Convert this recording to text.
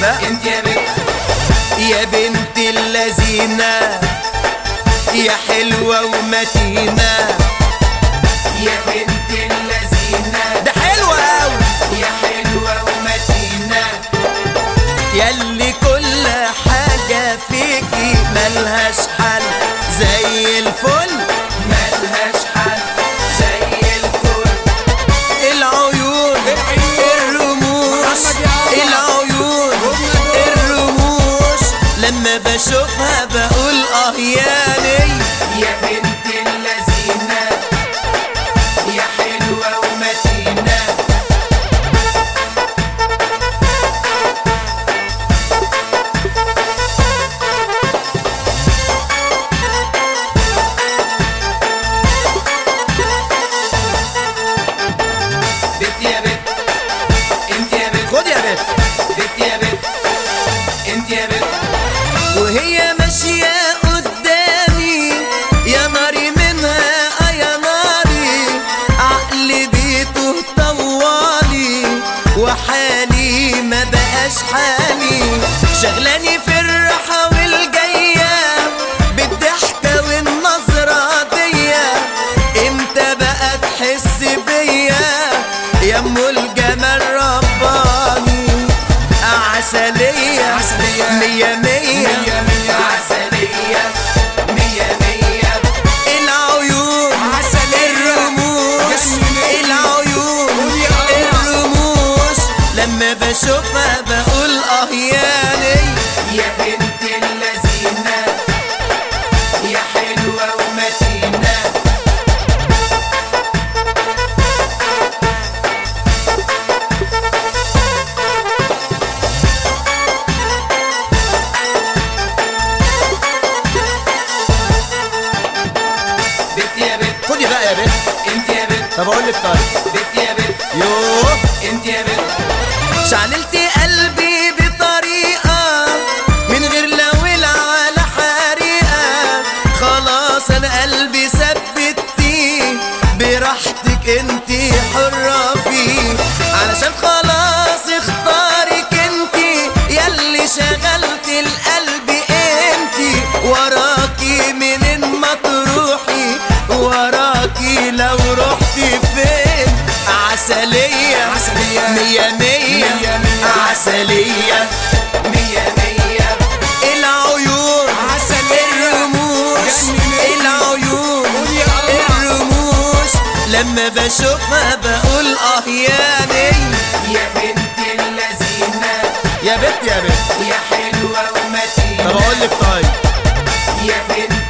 بقى انت يا بنت يا بنت اللذينة يا حلوة ومتينة يا بنت اللذينة ده حلوة أوي يا حلوة ومتينة ياللي كل حاجة فيكي ملهاش حل زي الفل ملهاش حل زي الفل العيون الرموش العيون الرموش لما بشوفها بقول اه ياني يا بنت اللذينة يا حلوة ومتينة بنت يا بنت انت يا بنت خد يا بنت بنت يا بنت انت يا بنت وهي ماشية قدامي يا ناري منها آه يا ناري عقلي بيته طوالي وحالي ما بقاش حالي شغلاني في الراحة والجاية بالضحكة والنظرة دية امتى بقى تحس بيا يا ام الجمال رباني عسلية عسلية. مية مية مية مية عسلية مية مية العيون عسلية. الرموش جميلة. العيون قول يا الله. الرموش لما بشوفها بقول اه ياني يا بنت اللذينة يا حلوة ومتينة بنت يا بنت خدي بقى يا بنت انت يا بنت طب اقول لك طيب بنت يا بنت يوه انت يا بنت شعللت قلبي بطريقة من غير لا ولع ولا حريقة خلاص انا قلبي ثبتي براحتك انتي حرة فيه علشان خلاص اختارك انتي ياللي شغلت القلب انتي وراكي منين ما تروحي وراكي لو رحتي فين عسلية عسلية. مية مية مية مية. عسلية مية مية العيون عسلية. الرموش جميلة. العيون قول يا الله. الرموش لما بشوفها بقول اه ياني يا بنت اللذينة يا بنت يا بنت يا حلوة ومتينة طب اقول لك طيب يا بنت